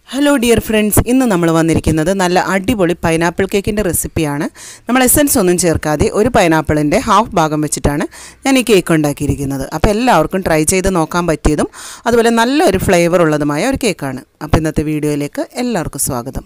hello dear friends ഇന്ന് നമ്മൾ വന്നിരിക്കുന്നത് നല്ല അടിപൊളി പൈനാപ്പിൾ കേക്കിൻ്റെ റെസിപ്പിയാണ് നമ്മൾ എസൻസ് ഒന്നും ചേർക്കാതെ ഒരു പൈനാപ്പിളിൻ്റെ ഹാഫ് ഭാഗം വെച്ചിട്ടാണ് ഞാൻ ഈ കേക്ക് ഉണ്ടാക്കിയിരിക്കുന്നത് അപ്പോൾ എല്ലാവർക്കും ട്രൈ ചെയ്ത് നോക്കാൻ പറ്റിയതും അതുപോലെ നല്ലൊരു ഫ്ലേവർ ഉള്ളതുമായ ഒരു കേക്കാണ് അപ്പോൾ ഇന്നത്തെ വീഡിയോയിലേക്ക് എല്ലാവർക്കും സ്വാഗതം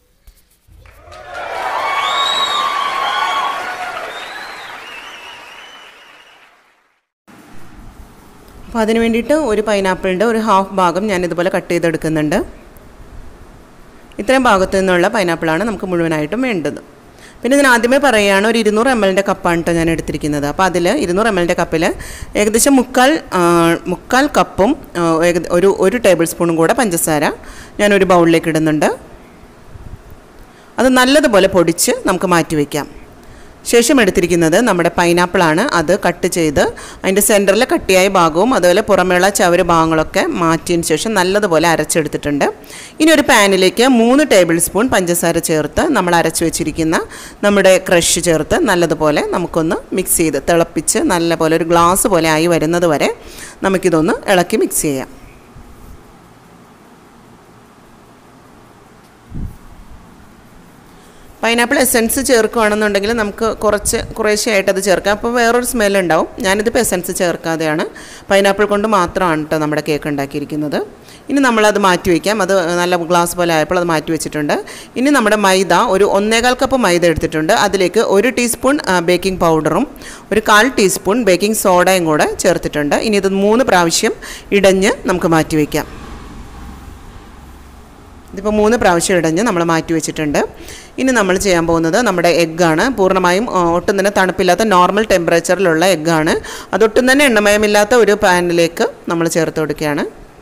അപ്പോൾ അതിന് വേണ്ടിയിട്ട് ഒരു പൈനാപ്പിളിൻ്റെ ഒരു ഹാഫ് ഭാഗം ഞാൻ ഇതുപോലെ കട്ട് ചെയ്തെടുക്കുന്നുണ്ട് ഇത്രയും ഭാഗത്തു നിന്നുള്ള പൈനാപ്പിളാണ് നമുക്ക് മുഴുവനായിട്ടും വേണ്ടത് പിന്നെ ഇതിന് ആദ്യമേ പറയുകയാണ് ഒരു ഇരുന്നൂറ് എം എല്ലിൻ്റെ കപ്പാണ് കേട്ടോ ഞാൻ എടുത്തിരിക്കുന്നത് അപ്പോൾ അതിൽ ഇരുന്നൂറ് എം എല്ലിൻ്റെ കപ്പിൽ ഏകദേശം മുക്കാൽ ആ, മുക്കാൽ കപ്പും ആ, ഏകദ- ഒരു ഒരു ടേബിൾ സ്പൂണും കൂടെ പഞ്ചസാര ഞാൻ ഒരു ബൗളിലേക്ക് ഇടുന്നുണ്ട് അത് നല്ലതുപോലെ പൊടിച്ച് നമുക്ക് മാറ്റി വയ്ക്കാം ശേഷം എടുത്തിരിക്കുന്നത് നമ്മുടെ പൈനാപ്പിളാണ് അത് കട്ട് ചെയ്ത് അതിൻ്റെ സെൻറ്ററിൽ കട്ടിയായ ഭാഗവും അതുപോലെ പുറമേയുള്ള ചവര് ഭാഗങ്ങളൊക്കെ മാറ്റിയതിന് ശേഷം നല്ലതുപോലെ അരച്ചെടുത്തിട്ടുണ്ട് ഇനി ഒരു പാനിലേക്ക് മൂന്ന് ടേബിൾ സ്പൂൺ പഞ്ചസാര ചേർത്ത് നമ്മൾ അരച്ച് വെച്ചിരിക്കുന്ന നമ്മുടെ ക്രഷ് ചേർത്ത് നല്ലതുപോലെ നമുക്കൊന്ന് മിക്സ് ചെയ്ത് തിളപ്പിച്ച് നല്ലപോലെ ഒരു ഗ്ലാസ് പോലെ ആയി വരുന്നത് വരെ നമുക്കിതൊന്ന് ഇളക്കി മിക്സ് ചെയ്യാം പൈനാപ്പിൾ എസൻസ് ചേർക്കുകയാണെന്നുണ്ടെങ്കിൽ നമുക്ക് കുറച്ച് കുറേശ്ശെയായിട്ട് അത് ചേർക്കാം അപ്പോൾ വേറൊരു സ്മെല്ലുണ്ടാവും ഞാനിതിപ്പോൾ എസൻസ് ചേർക്കാതെയാണ് പൈനാപ്പിൾ കൊണ്ട് മാത്രമാണ് കേട്ടോ നമ്മുടെ കേക്ക് ഉണ്ടാക്കിയിരിക്കുന്നത് ഇനി നമ്മളത് മാറ്റി വയ്ക്കാം അത് നല്ല ഗ്ലാസ് പോലെ ആയപ്പോൾ അത് മാറ്റി വെച്ചിട്ടുണ്ട് ഇനി നമ്മുടെ മൈദ ഒരു ഒന്നേകാൽ കപ്പ് മൈദ എടുത്തിട്ടുണ്ട് അതിലേക്ക് ഒരു ടീസ്പൂൺ ബേക്കിംഗ് പൗഡറും ഒരു കാൽ ടീസ്പൂൺ ബേക്കിംഗ് സോഡയും കൂടെ ചേർത്തിട്ടുണ്ട് ഇനി ഇത് മൂന്ന് പ്രാവശ്യം ഇടഞ്ഞ് നമുക്ക് മാറ്റി വയ്ക്കാം ഇതിപ്പോൾ മൂന്ന് പ്രാവശ്യം ഇടഞ്ഞ് നമ്മൾ മാറ്റി വെച്ചിട്ടുണ്ട് ഇനി നമ്മൾ ചെയ്യാൻ പോകുന്നത് നമ്മുടെ എഗ്ഗാണ് പൂർണ്ണമായും ആ, ഒട്ടും തന്നെ തണുപ്പില്ലാത്ത നോർമൽ ടെമ്പറേച്ചറിലുള്ള എഗ്ഗാണ് അതൊട്ടും തന്നെ എണ്ണമയമില്ലാത്ത ഒരു പാനിലേക്ക് നമ്മൾ ചേർത്ത് കൊടുക്കുകയാണ്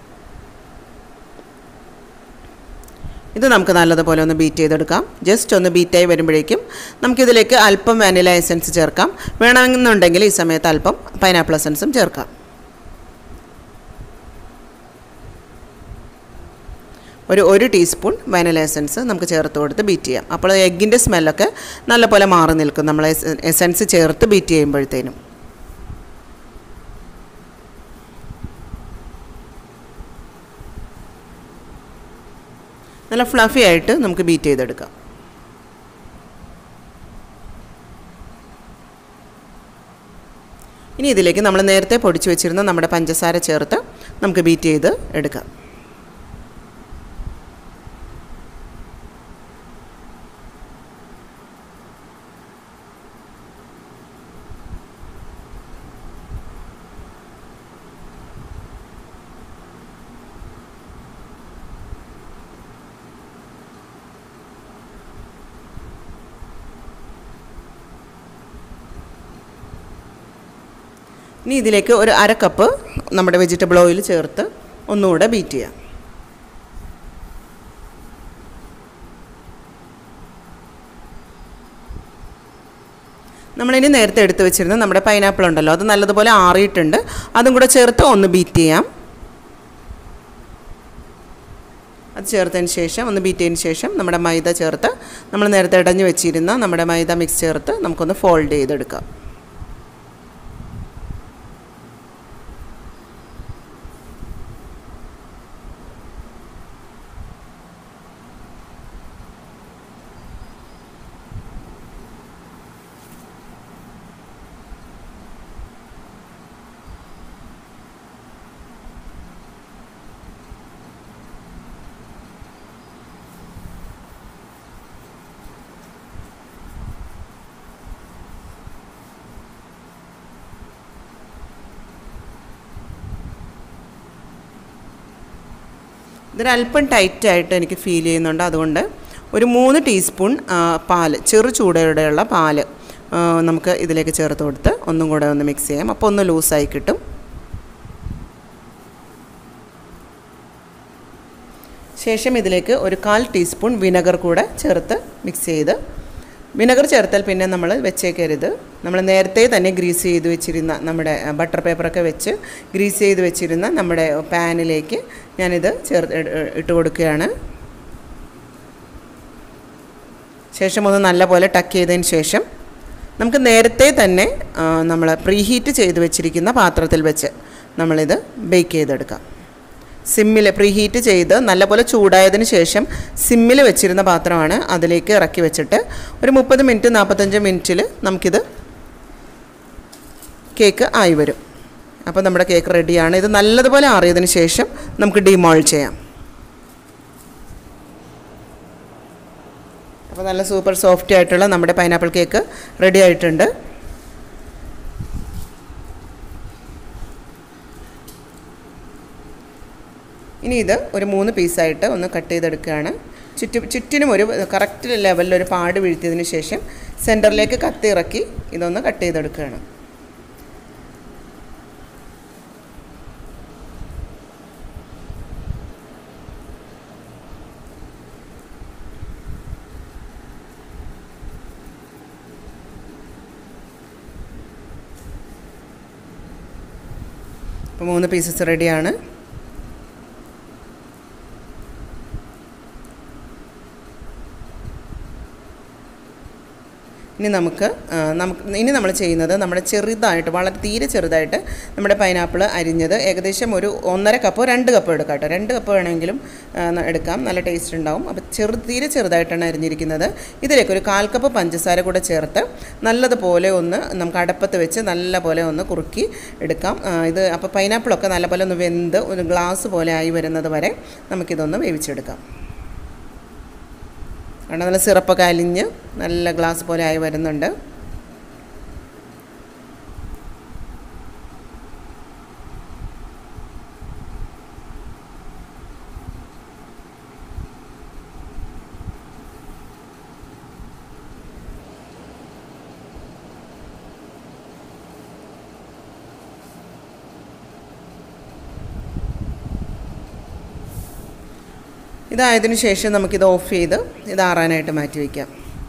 ഇത് നമുക്ക് നല്ലതുപോലെ ഒന്ന് ബീറ്റ് ചെയ്തെടുക്കാം ജസ്റ്റ് ഒന്ന് ബീറ്റായി വരുമ്പോഴേക്കും നമുക്കിതിലേക്ക് അല്പം വാനില എസൻസ് ചേർക്കാം വേണമെന്നുണ്ടെങ്കിൽ ഈ സമയത്ത് അല്പം പൈനാപ്പിൾ എസൻസും ചേർക്കാം ഒരു ഒരു ടീസ്പൂൺ വാനില എസൻസ് നമുക്ക് ചേർത്ത് കൊടുത്ത് ബീറ്റ് ചെയ്യാം അപ്പോൾ എഗ്ഗിൻ്റെ സ്മെല്ലൊക്കെ നല്ലപോലെ മാറി നിൽക്കും നമ്മൾ എസൻസ് ചേർത്ത് ബീറ്റ് ചെയ്യുമ്പോഴത്തേനും നല്ല ഫ്ലഫി ആയിട്ട് നമുക്ക് ബീറ്റ് ചെയ്തെടുക്കാം ഇനി ഇതിലേക്ക് നമ്മൾ നേരത്തെ പൊടിച്ചു വെച്ചിരുന്ന നമ്മുടെ പഞ്ചസാര ചേർത്ത് നമുക്ക് ബീറ്റ് ചെയ്ത് എടുക്കാം ഇനി ഇതിലേക്ക് ഒരു അര കപ്പ് നമ്മുടെ വെജിറ്റബിൾ ഓയിൽ ചേർത്ത് ഒന്നുകൂടെ ബീറ്റ് ചെയ്യാം നമ്മളിനി നേരത്തെ എടുത്ത് വെച്ചിരുന്ന നമ്മുടെ പൈനാപ്പിൾ ഉണ്ടല്ലോ അത് നല്ലതുപോലെ ആറിയിട്ടുണ്ട് അതും കൂടെ ചേർത്ത് ഒന്ന് ബീറ്റ് ചെയ്യാം അത് ചേർത്തതിന് ശേഷം ഒന്ന് ബീറ്റ് ചെയ്തതിന് ശേഷം നമ്മുടെ മൈദ ചേർത്ത് നമ്മൾ നേരത്തെ ഇടഞ്ഞു വെച്ചിരുന്ന നമ്മുടെ മൈദ മിക്സ് ചേർത്ത് നമുക്കൊന്ന് ഫോൾഡ് ചെയ്തെടുക്കാം ഇതൊരല്പം ടൈറ്റായിട്ട് എനിക്ക് ഫീൽ ചെയ്യുന്നുണ്ട് അതുകൊണ്ട് ഒരു മൂന്ന് ടീസ്പൂൺ ആ, പാല് ചെറു ചൂടോടെയുള്ള പാല് ആ, നമുക്ക് ഇതിലേക്ക് ചേർത്ത് കൊടുത്ത് ഒന്നും കൂടെ ഒന്ന് മിക്സ് ചെയ്യാം അപ്പോൾ ഒന്ന് ലൂസായി കിട്ടും ശേഷം ഇതിലേക്ക് ഒരു കാൽ ടീസ്പൂൺ വിനെഗർ കൂടെ ചേർത്ത് മിക്സ് ചെയ്ത് വിനെഗർ ചേർത്താൽ പിന്നെ നമ്മൾ വെച്ചേക്കരുത് നമ്മൾ നേരത്തെ തന്നെ ഗ്രീസ് ചെയ്ത് വെച്ചിരുന്ന നമ്മുടെ ബട്ടർ പേപ്പറൊക്കെ വെച്ച് ഗ്രീസ് ചെയ്ത് വെച്ചിരുന്ന നമ്മുടെ പാനിലേക്ക് ഞാനിത് ചേർത്ത് ഇട്ട് കൊടുക്കുകയാണ് ശേഷം ഒന്ന് നല്ലപോലെ ടക്ക് ചെയ്തതിന് ശേഷം നമുക്ക് നേരത്തെ തന്നെ നമ്മൾ പ്രീഹീറ്റ് ചെയ്ത് വെച്ചിരിക്കുന്ന പാത്രത്തിൽ വെച്ച് നമ്മളിത് ബേക്ക് ചെയ്തെടുക്കാം സിമ്മിൽ പ്രീ ഹീറ്റ് ചെയ്ത് നല്ലപോലെ ചൂടായതിന് ശേഷം സിമ്മിൽ വെച്ചിരുന്ന പാത്രമാണ് അതിലേക്ക് ഇറക്കി വെച്ചിട്ട് ഒരു മുപ്പത് മിനിറ്റ് നാൽപ്പത്തഞ്ച് മിനിറ്റിൽ നമുക്കിത് കേക്ക് ആയി വരും അപ്പോൾ നമ്മുടെ കേക്ക് റെഡിയാണ് ഇത് നല്ലതുപോലെ ആറിയതിന് ശേഷം നമുക്ക് ഡിമോൾ ചെയ്യാം അപ്പോൾ നല്ല സൂപ്പർ സോഫ്റ്റ് ആയിട്ടുള്ള നമ്മുടെ പൈനാപ്പിൾ കേക്ക് റെഡി ആയിട്ടുണ്ട് ഇനി ഇത് ഒരു മൂന്ന് പീസായിട്ട് ഒന്ന് കട്ട് ചെയ്തെടുക്കുകയാണ് ചുറ്റു ചുറ്റിനും ഒരു കറക്റ്റ് ലെവലിൽ ഒരു പാട് വീഴ്ത്തിയതിന് ശേഷം സെൻറ്ററിലേക്ക് കത്തി ഇറക്കി ഇതൊന്ന് കട്ട് ചെയ്തെടുക്കുകയാണ് അപ്പോൾ മൂന്ന് പീസസ് റെഡിയാണ് ഇനി നമുക്ക് ആ, നമുക്ക് ഇനി നമ്മൾ ചെയ്യുന്നത് നമ്മുടെ ചെറുതായിട്ട് വളരെ തീരെ ചെറുതായിട്ട് നമ്മുടെ പൈനാപ്പിൾ അരിഞ്ഞത് ഏകദേശം ഒരു ഒന്നര കപ്പോ രണ്ട് കപ്പോ എടുക്കാം കേട്ടോ രണ്ട് കപ്പ് വേണമെങ്കിലും ആ, ന- എടുക്കാം നല്ല ടേസ്റ്റ് ഉണ്ടാവും അപ്പോൾ ചെറു തീരെ ചെറുതായിട്ടാണ് അരിഞ്ഞിരിക്കുന്നത് ഇതിലേക്ക് ഒരു കാൽ കപ്പ് പഞ്ചസാര കൂടെ ചേർത്ത് നല്ലതുപോലെ ഒന്ന് നമുക്ക് അടപ്പത്ത് വെച്ച് നല്ലപോലെ ഒന്ന് കുറുക്കി എടുക്കാം ആ, ഇത് അപ്പോൾ പൈനാപ്പിളൊക്കെ നല്ലപോലെ ഒന്ന് വെന്ത് ഒരു ഗ്ലാസ് പോലെ ആയി വരുന്നത് വരെ നമുക്കിതൊന്ന് വേവിച്ചെടുക്കാം കാരണം നല്ല സിറപ്പൊക്കെ അലിഞ്ഞ് നല്ല ഗ്ലാസ് പോലെ ആയി വരുന്നുണ്ട് ഇതായതിനു ശേഷം നമുക്കിത് ഓഫ് ചെയ്ത് ഇത് ആറാനായിട്ട് മാറ്റി വയ്ക്കാം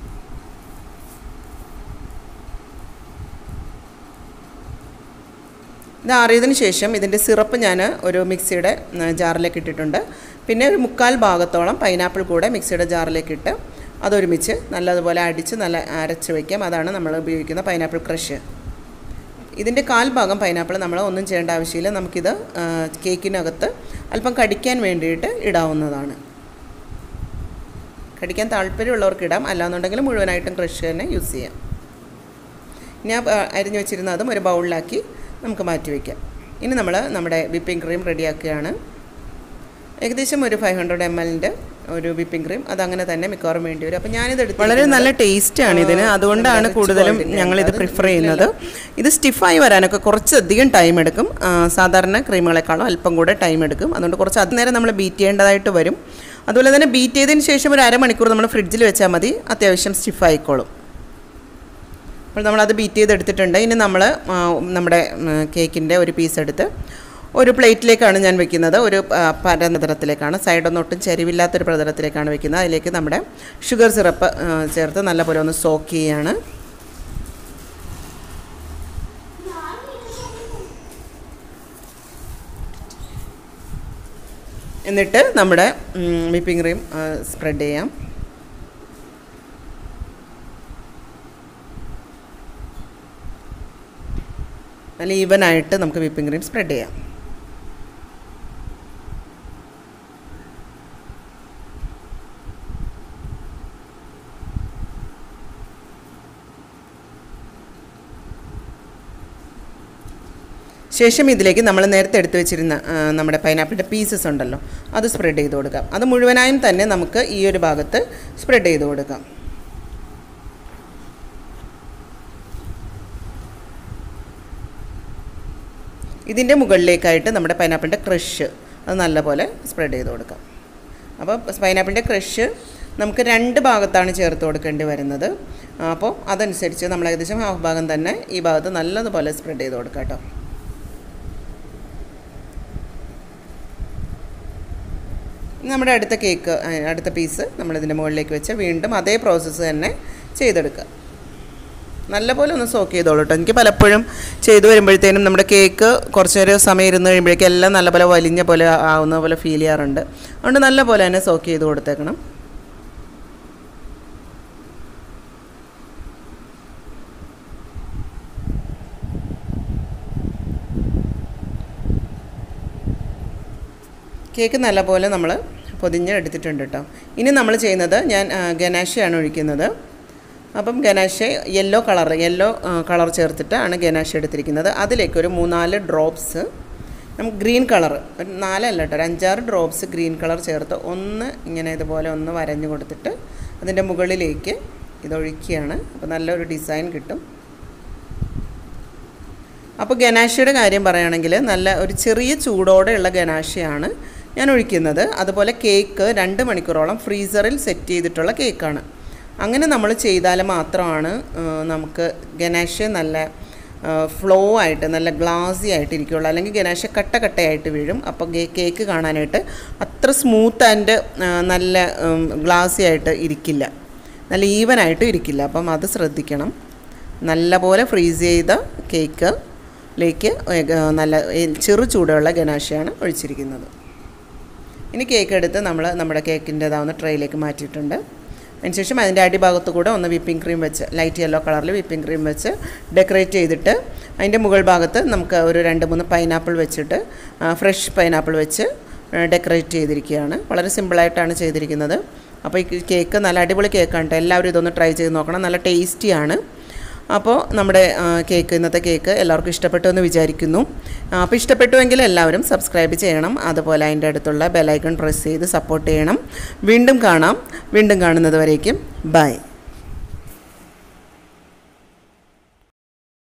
ഇത് ആറിയതിന് ശേഷം ഇതിൻ്റെ സിറപ്പ് ഞാൻ ഒരു മിക്സിയുടെ ഉം, ജാറിലേക്ക് ഇട്ടിട്ടുണ്ട് പിന്നെ ഒരു മുക്കാൽ ഭാഗത്തോളം പൈനാപ്പിൾ കൂടെ മിക്സിയുടെ ജാറിലേക്ക് ഇട്ട് അതൊരുമിച്ച് നല്ലതുപോലെ അടിച്ച് നല്ല അരച്ച് വയ്ക്കാം അതാണ് നമ്മൾ ഉപയോഗിക്കുന്ന പൈനാപ്പിൾ ക്രഷ് ഇതിൻ്റെ കാൽ ഭാഗം പൈനാപ്പിൾ നമ്മൾ ഒന്നും ചെയ്യേണ്ട ആവശ്യമില്ല നമുക്കിത് ആ, കേക്കിനകത്ത് അല്പം കടിക്കാൻ വേണ്ടിയിട്ട് ഇടാവുന്നതാണ് കടിക്കാൻ താല്പര്യമുള്ളവർക്ക് ഇടാം അല്ലാന്നുണ്ടെങ്കിൽ മുഴുവനായിട്ടും ക്രഷ് തന്നെ യൂസ് ചെയ്യാം ഞാൻ അരിഞ്ഞു വെച്ചിരുന്ന അതും ഒരു ബൗളിലാക്കി നമുക്ക് മാറ്റി വയ്ക്കാം ഇനി നമ്മൾ നമ്മുടെ വിപ്പിംഗ് ക്രീം റെഡിയാക്കുകയാണ് ഏകദേശം ഒരു ഫൈവ് ഹൺഡ്രഡ് എം എല്ലിൻ്റെ ഒരു വിപ്പിംഗ് ക്രീം അതങ്ങനെ തന്നെ മിക്കവാറും വേണ്ടി വരും അപ്പോൾ ഞാനിത് എടുത്ത് വളരെ നല്ല ടേസ്റ്റാണ് ഇതിന് അതുകൊണ്ടാണ് കൂടുതലും ഞങ്ങളിത് പ്രിഫർ ചെയ്യുന്നത് ഇത് സ്റ്റിഫായി വരാനൊക്കെ കുറച്ചധികം ടൈം എടുക്കും ആ, സാധാരണ ക്രീമുകളെക്കാളും അല്പം കൂടെ ടൈം എടുക്കും അതുകൊണ്ട് കുറച്ച് അത് നേരം നമ്മൾ ബീറ്റ് ചെയ്യേണ്ടതായിട്ട് വരും അതുപോലെ തന്നെ ബീറ്റ് ചെയ്തതിന് ശേഷം ഒരു അരമണിക്കൂർ നമ്മൾ ഫ്രിഡ്ജിൽ വെച്ചാൽ മതി അത്യാവശ്യം സ്റ്റിഫായിക്കോളും അപ്പോൾ നമ്മളത് ബീറ്റ് ചെയ്തെടുത്തിട്ടുണ്ട് ഇനി നമ്മൾ ആ, നമ്മുടെ കേക്കിൻ്റെ ഒരു പീസ് എടുത്ത് ഒരു പ്ലേറ്റിലേക്കാണ് ഞാൻ വെക്കുന്നത് ഒരു ആ, പരന്ന പ്രതലത്തിലേക്കാണ് സൈഡൊന്നും ഒട്ടും ചരിവില്ലാത്തൊരു പ്രതലത്തിലേക്കാണ് വെക്കുന്നത് അതിലേക്ക് നമ്മുടെ ഷുഗർ സിറപ്പ് ആ, ചേർത്ത് നല്ലപോലെ ഒന്ന് സോക്ക് ചെയ്യുകയാണ് എന്നിട്ട് നമ്മുടെ വിപ്പിംഗ് ക്രീം സ്പ്രെഡ് ചെയ്യാം നല്ല ഈവനായിട്ട് നമുക്ക് വിപ്പിംഗ് ക്രീം സ്പ്രെഡ് ചെയ്യാം ശേഷം ഇതിലേക്ക് നമ്മൾ നേരത്തെ എടുത്തു വെച്ചിരുന്ന ആ, നമ്മുടെ പൈനാപ്പിളിൻ്റെ പീസസ് ഉണ്ടല്ലോ അത് സ്പ്രെഡ് ചെയ്ത് കൊടുക്കാം അത് മുഴുവനായും തന്നെ നമുക്ക് ഈ ഒരു ഭാഗത്ത് സ്പ്രെഡ് ചെയ്ത് കൊടുക്കാം ഇതിൻ്റെ മുകളിലേക്കായിട്ട് നമ്മുടെ പൈനാപ്പിളിൻ്റെ ക്രഷ് അത് നല്ലപോലെ സ്പ്രെഡ് ചെയ്ത് കൊടുക്കാം അപ്പോൾ പൈനാപ്പിളിൻ്റെ ക്രഷ് നമുക്ക് രണ്ട് ഭാഗത്താണ് ചേർത്ത് കൊടുക്കേണ്ടി വരുന്നത് അപ്പോൾ അതനുസരിച്ച് നമ്മൾ ഏകദേശം ഹാഫ് ഭാഗം തന്നെ ഈ ഭാഗത്ത് നല്ലതുപോലെ സ്പ്രെഡ് ചെയ്ത് കൊടുക്കാം കേട്ടോ ഇനി നമ്മുടെ അടുത്ത കേക്ക് ആ, അടുത്ത പീസ് നമ്മളിതിൻ്റെ മുകളിലേക്ക് വെച്ച് വീണ്ടും അതേ പ്രോസസ്സ് തന്നെ ചെയ്തെടുക്കുക നല്ലപോലെ ഒന്ന് സോക്ക് ചെയ്തോളൂ കേട്ടോ എനിക്ക് പലപ്പോഴും ചെയ്തു വരുമ്പോഴത്തേനും നമ്മുടെ കേക്ക് കുറച്ച് നേരം സമയം ഇരുന്ന് കഴിയുമ്പോഴേക്കും എല്ലാം നല്ലപോലെ വലിഞ്ഞ പോലെ ആവുന്ന പോലെ ഫീൽ ചെയ്യാറുണ്ട് അതുകൊണ്ട് നല്ലപോലെ തന്നെ സോക്ക് ചെയ്ത് കൊടുത്തേക്കണം കേക്ക് നല്ലപോലെ നമ്മൾ പൊതിഞ്ഞ് എടുത്തിട്ടുണ്ട് കേട്ടോ ഇനി നമ്മൾ ചെയ്യുന്നത് ഞാൻ ആ, ഗനാഷയാണ് ഒഴിക്കുന്നത് അപ്പം ganache yellow colour yellow colour ചേർത്തിട്ടാണ് ഗനാഷ എടുത്തിരിക്കുന്നത് അതിലേക്ക് ഒരു മൂന്നാല് ഡ്രോപ്സ് നമുക്ക് ഗ്രീൻ കളർ ഒരു നാലല്ല കേട്ടോ ഒരു അഞ്ചാറ് ഡ്രോപ്സ് ഗ്രീൻ കളർ ചേർത്ത് ഒന്ന് ഇങ്ങനെ ഇതുപോലെ ഒന്ന് വരഞ്ഞു കൊടുത്തിട്ട് അതിൻ്റെ മുകളിലേക്ക് ഇതൊഴിക്കുകയാണ് അപ്പോൾ നല്ലൊരു ഡിസൈൻ കിട്ടും അപ്പോൾ ഗനാഷയുടെ കാര്യം പറയുകയാണെങ്കിൽ നല്ല ഒരു ചെറിയ ചൂടോടെയുള്ള ഗനാഷയാണ് ഞാൻ ഒഴിക്കുന്നത് അതുപോലെ കേക്ക് രണ്ട് മണിക്കൂറോളം ഫ്രീസറിൽ സെറ്റ് ചെയ്തിട്ടുള്ള കേക്കാണ് അങ്ങനെ നമ്മൾ ചെയ്താൽ മാത്രമാണ് ആ, നമുക്ക് ഗനാഷ നല്ല ഫ്ലോ ആയിട്ട് നല്ല ഗ്ലാസി ആയിട്ട് ഇരിക്കുകയുള്ളൂ അല്ലെങ്കിൽ ഗനാഷ കട്ട കട്ടയായിട്ട് വീഴും അപ്പോൾ കേക്ക് കാണാനായിട്ട് അത്ര സ്മൂത്ത് ആൻഡ് നല്ല ഗ്ലാസി ആയിട്ട് ഇരിക്കില്ല നല്ല ഈവൻ ആയിട്ട് ഇരിക്കില്ല അപ്പം അത് ശ്രദ്ധിക്കണം നല്ലപോലെ ഫ്രീസ് ചെയ്ത കേക്ക് ലേക്ക് നല്ല ചെറു ചൂടുള്ള ഗനാഷയാണ് ഒഴിച്ചിരിക്കുന്നത് ഇനി കേക്ക് എടുത്ത് നമ്മൾ നമ്മുടെ കേക്കിൻ്റെതാവുന്ന ട്രേയിലേക്ക് മാറ്റിയിട്ടുണ്ട് അതിനുശേഷം അതിൻ്റെ അടിഭാഗത്ത് കൂടെ ഒന്ന് വിപ്പിംഗ് ക്രീം വെച്ച് ലൈറ്റ് യെല്ലോ കളറിൽ വിപ്പിംഗ് ക്രീം വെച്ച് ഡെക്കറേറ്റ് ചെയ്തിട്ട് അതിൻ്റെ മുകൾ ഭാഗത്ത് നമുക്ക് ഒരു രണ്ട് മൂന്ന് പൈനാപ്പിൾ വെച്ചിട്ട് ഫ്രഷ് പൈനാപ്പിൾ വെച്ച് ഡെക്കറേറ്റ് ചെയ്തിരിക്കുകയാണ് വളരെ സിമ്പിളായിട്ടാണ് ചെയ്തിരിക്കുന്നത് അപ്പോൾ ഈ കേക്ക് നല്ല അടിപൊളി കേക്കാണ് കേട്ടോ എല്ലാവരും ഇതൊന്ന് ട്രൈ ചെയ്ത് നോക്കണം നല്ല ടേസ്റ്റിയാണ് അപ്പോൾ നമ്മുടെ ആ, കേക്ക് ഇന്നത്തെ കേക്ക് എല്ലാവർക്കും ഇഷ്ടപ്പെട്ടു എന്ന് വിചാരിക്കുന്നു ആ, അപ്പോൾ ഇഷ്ടപ്പെട്ടുവെങ്കിൽ എല്ലാവരും സബ്സ്ക്രൈബ് ചെയ്യണം അതുപോലെ അതിൻ്റെ അടുത്തുള്ള ബെലൈക്കൺ പ്രസ് ചെയ്ത് സപ്പോർട്ട് ചെയ്യണം വീണ്ടും കാണാം വീണ്ടും കാണുന്നത് വരേക്കും ബൈ